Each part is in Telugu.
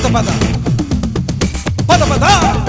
పద పద పద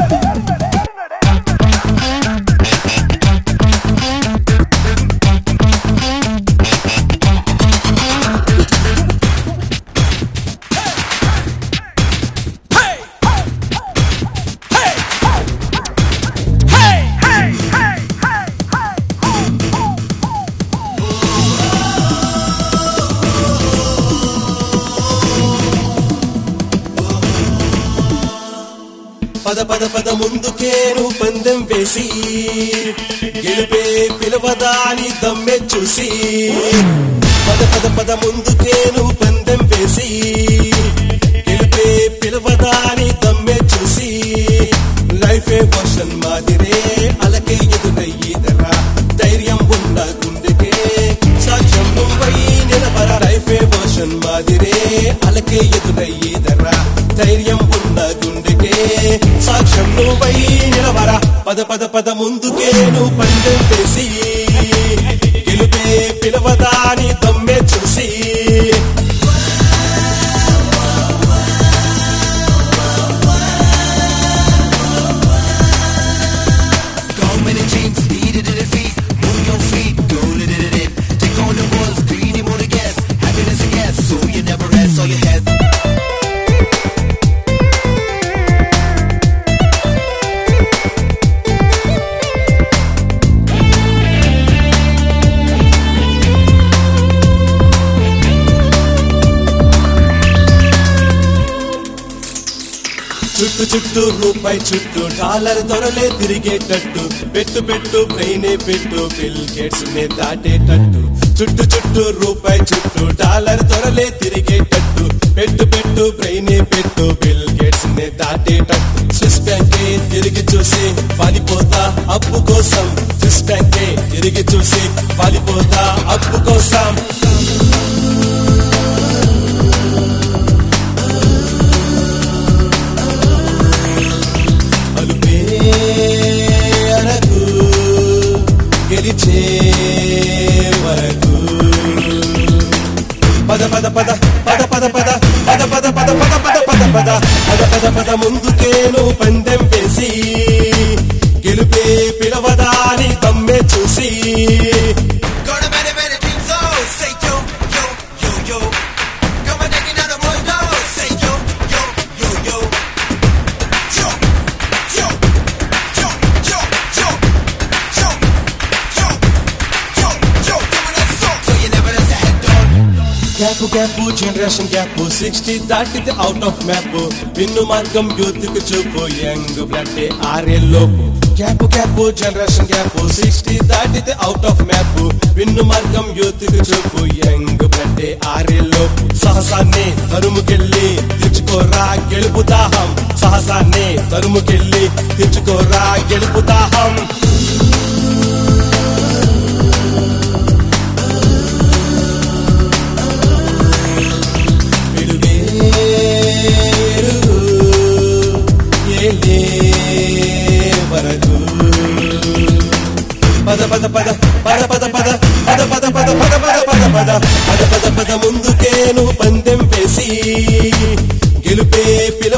పద పద పద ముందుకేను పందెం వేసి గెలిపే పిలవదా అని దమ్మె చూసి పద పద పద ముందుకేను పందెం వేసి గెలిపే పిలవదా అని దమ్మె చూసి లైఫే వర్షన్ మాదిరే అలకే ఎదురయ్యేదరా ధైర్యం ఉన్న గుండెకే సాక్ష్యం నువ్వై నిలబర లైఫే వర్షన్ మాదిరే అలకే ఎదురయ్యేదరా ధైర్యం ఉన్న గుండెకే సాక్ష్యం నువ్వై నిలబర పద పద పద ముందుకేను పందెం వేసి గెలుపే పిలవదా అని దమ్మె చూసి Go many dreams, needed to defeat. Move your feet, go let it in. Take on the world, greedy more to guess. Happiness a guess, so you never rest on your head. చుట్టు చుట్టూ రూపాయి చుట్టూ డాలర్ దొరలే తిరిగేటట్టు పెట్టు పెట్టు బ్రెయినే పెట్టు బిల్ గేట్స్ నే దాటేటట్టు చుట్టు చుట్టూ రూపాయి చుట్టూ డాలర్ దొరలే తిరిగేటట్టు పెట్టు పెట్టు బ్రెయినే పెట్టు బిల్ గేట్స్ నే దాటేటట్టు స్విస్ బ్యాంకే తిరిగి చూసి పాలిపోతా అప్పు కోసం స్విస్ బ్యాంకే తిరిగి చూసి పాలిపోతా అప్పు కోసం అలుపే అరకు గెలిచే వరకు పద పద పద పద పద పద పద పద పద పద పద పద పద పద పద పద ముందుకేను పందెం వేసి గెలుపే పిలవదా అని తమ్మే చూసి Go to many, many dreams, oh, say yo, yo, yo, yo. Come on, taking out the world, oh, say yo, yo, yo, yo. Yo, yo, yo, yo, yo, yo, yo, yo, yo. Doing that song, so you never let the head down. Gap gap generation gap sixty దాటితే అవుట్ ఆఫ్ మ్యాప్ విన్ను మార్గం యూత్ కు చూపు యంగ్ బ్లడ్ ఆరేళ్ళలోపు gap gap generation gap sixty దాటితే అవుట్ ఆఫ్ మ్యాప్ విన్ను మార్గం యూత్ కు చూపు యంగ్ బ్లడ్ ఆరేళ్ళలోపు సహసాన్ని తరుముకెళ్ళి తెచ్చుకోరా గెలుపు దాహం సహసాన్ని తరుముకెళ్ళి తెచ్చుకోరా గెలుపు దాహం విడువేరు ఏలే వరకు పద పద పద పద పద పద పద పద పద పద పద పద పద పద పద పద ముందుకేను పందెం వేసి గెలుపే